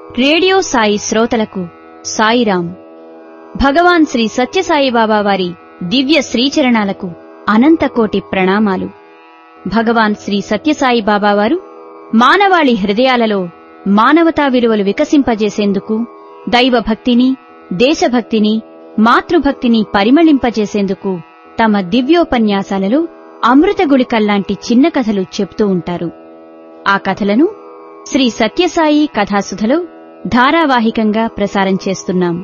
radio Sai శ్రోతలకు సాయిరాం భగవాన్ శ్రీ సత్యసాయిబాబా వారి దివ్య శ్రీచరణాలకు అనంతకోటి ప్రణామాలు భగవాన్ శ్రీ సత్యసాయిబాబా వారు మానవాళి హృదయాలలో మానవతా విలువలు వికసింపజేసేందుకు దైవభక్తిని దేశభక్తిని మాతృభక్తిని పరిమళింపజేసేందుకు తమ దివ్యోపన్యాసాలలో అమృతగుళికల్లాంటి చిన్న కథలు చెప్తూ ఉంటారు ఆ కథలను శ్రీ సత్యసాయి కథాసుధలో ధారావాహికంగా ప్రసారం చేస్తున్నాం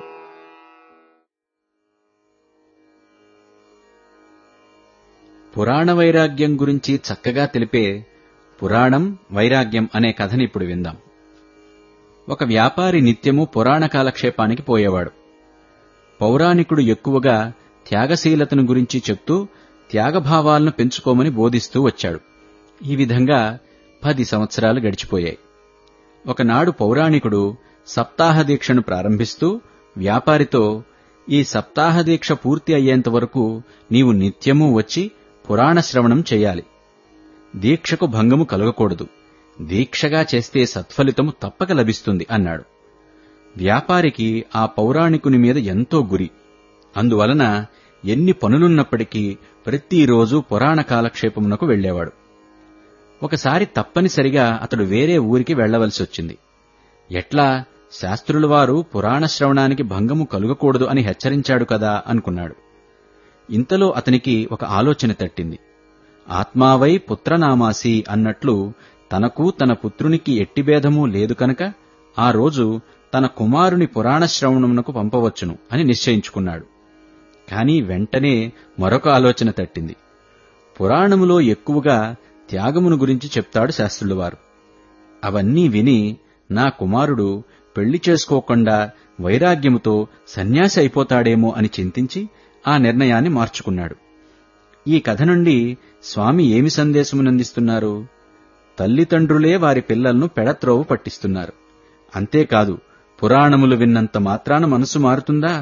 పురాణ వైరాగ్యం గురించి చక్కగా తెలిపే పురాణం వైరాగ్యం అనే కథని ఇప్పుడు విందాం ఒక వ్యాపారి నిత్యము పురాణ కాలక్షేపానికి పోయేవాడు పౌరాణికుడు ఎక్కువగా త్యాగశీలతను గురించి చెప్తూ త్యాగభావాలను పెంచుకోమని బోధిస్తూ వచ్చాడు ఈ విధంగా పది సంవత్సరాలు గడిచిపోయాయి ఒకనాడు పౌరాణికుడు సప్తాహ దీక్షను ప్రారంభిస్తూ వ్యాపారితో ఈ సప్తాహ దీక్ష పూర్తి అయ్యేంత వరకు నీవు నిత్యమూ వచ్చి పురాణ శ్రవణం చేయాలి దీక్షకు భంగము కలగకూడదు దీక్షగా చేస్తే సత్ఫలితము తప్పక లభిస్తుంది అన్నాడు వ్యాపారికి ఆ పౌరాణికుని మీద ఎంతో గురి అందువలన ఎన్ని పనులున్నప్పటికీ ప్రతిరోజు పురాణ కాలక్షేపమునకు వెళ్లేవాడు ఒకసారి తప్పనిసరిగా అతడు వేరే ఊరికి వెళ్లవలసి వచ్చింది ఎట్లా శాస్త్రుల వారు పురాణ శ్రవణానికి భంగము కలుగకూడదు అని హెచ్చరించాడు కదా అనుకున్నాడు ఇంతలో అతనికి ఒక ఆలోచన తట్టింది ఆత్మావై పుత్రనామాసి అన్నట్లు తనకు తన పుత్రునికి ఎట్టిభేదమూ లేదు కనుక ఆ రోజు తన కుమారుని పురాణ శ్రవణమునకు పంపవచ్చును అని నిశ్చయించుకున్నాడు కాని వెంటనే మరొక ఆలోచన తట్టింది పురాణములో ఎక్కువగా త్యాగమును గురించి చెప్తాడు శాస్త్రులవారు అవన్నీ విని నా కుమారుడు పెళ్లి చేసుకోకుండా వైరాగ్యముతో సన్యాసి అయిపోతాడేమో అని చింతించి ఆ నిర్ణయాన్ని మార్చుకున్నాడు ఈ కథ నుండి స్వామి ఏమి సందేశమునందిస్తున్నారు తల్లిదండ్రులే వారి పిల్లలను పెడత్రోవ పట్టిస్తున్నారు అంతేకాదు పురాణములు విన్నంత మాత్రాన మనసు మారుతుందా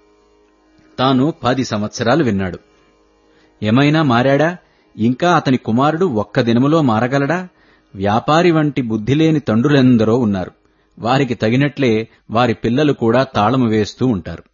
తాను పది సంవత్సరాలు విన్నాడు ఏమైనా మారాడా ఇంకా అతని కుమారుడు ఒక్క దినములో మారగలడా వ్యాపారి వంటి బుద్ధిలేని తండ్రులెందరో ఉన్నారు వారికి తగినట్లే వారి పిల్లలు కూడా తాళము వేస్తూ ఉంటారు